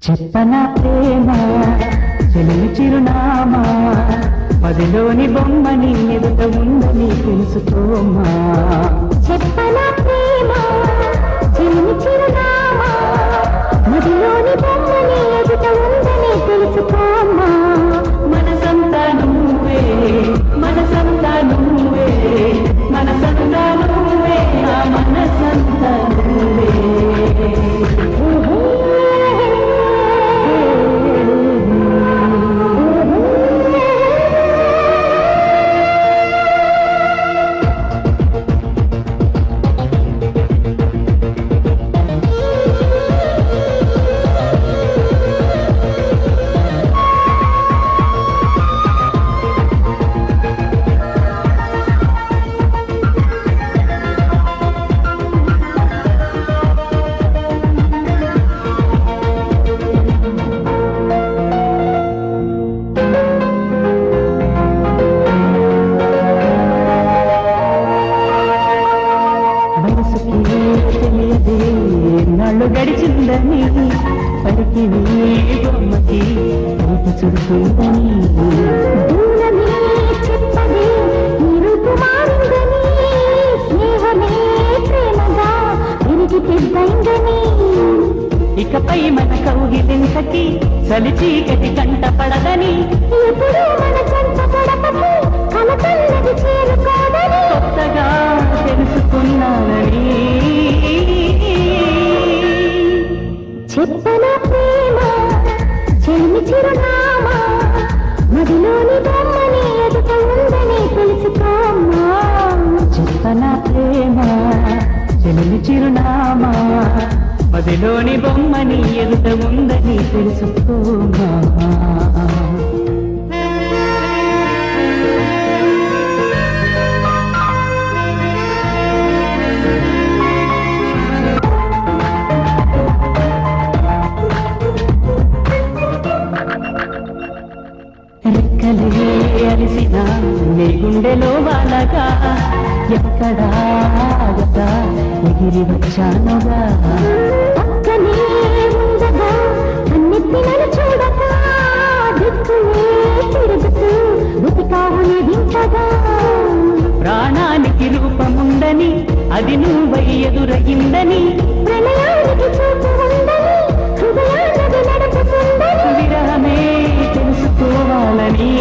చెప్పన ప్రేమ చెలిమి చిరునామా మదిలోని బొమ్మని ఎదుట ఉందని తెలుసుకోమా చెప్పన ప్రేమ చిన్ని చిరునామా మదిలోని బొమ్మని ఎదుట ఉందని తెలుసుకోమ్మా మనసంతా నువ్వే మనసంతా నువ్వే మనసంతా నువ్వే నా మనసంతా నువ్వే మనసుకి తెలియదే నాళ్ళు గడిచిందని పలికి నీ బొమ్మకి రూపు చుడుతుందని దూరమే చెప్పదే నీ రూపు మారిందని స్నేహమే ప్రేమగా విరిగి పెద్దయిందని ఇకపై మన కౌగిలింతకి చలి చీకటి కంట పడదని ఎప్పుడు మన చెంత గడపకి కలకల్లది చేరుకోదని కొత్తగా తెలుసుకున్నానని చెప్పన ప్రేమ చెల్లి చిరునామా మదిలోని బొమ్మని ఎదుట ఉందని తెలుసుకోమ్మా చెప్పన ప్రేమ చెలిమి చిరునామా మదిలోని బొమ్మని ఎదుట ఉందని తెలుసుకోమా రెక్కలే అలిసిన నీ గుండెలో వాలగా ఎక్కడా ఆగదా ఎగిరి వచ్చానుగా పక్కనే ఉండగా కన్నెత్తినను చూడగా దిక్కులే తిరుగుతూ బతికావుని వింటగా ప్రాణానికి రూపముందని అది నువ్వై ఎదురయిందని ప్రణయానికి చూపు ఉందని హృదయానది నడుపుతుందని విరహమే తెలుసుకోవాలని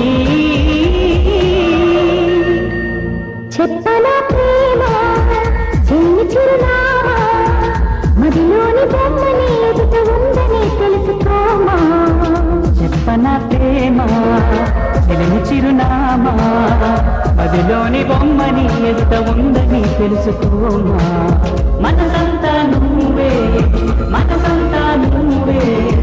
చెప్పన ప్రేమ చెల్లి చిరునామా మదిలోని బొమ్మని ఎదుట ఉందని తెలుసుకోమా చెప్పన ప్రేమ చెలిమి చిరునామా మదిలోని బొమ్మని ఎదుట ఉందని తెలుసుకోమా మనసంతా నువ్వే మనసంతా నువ్వే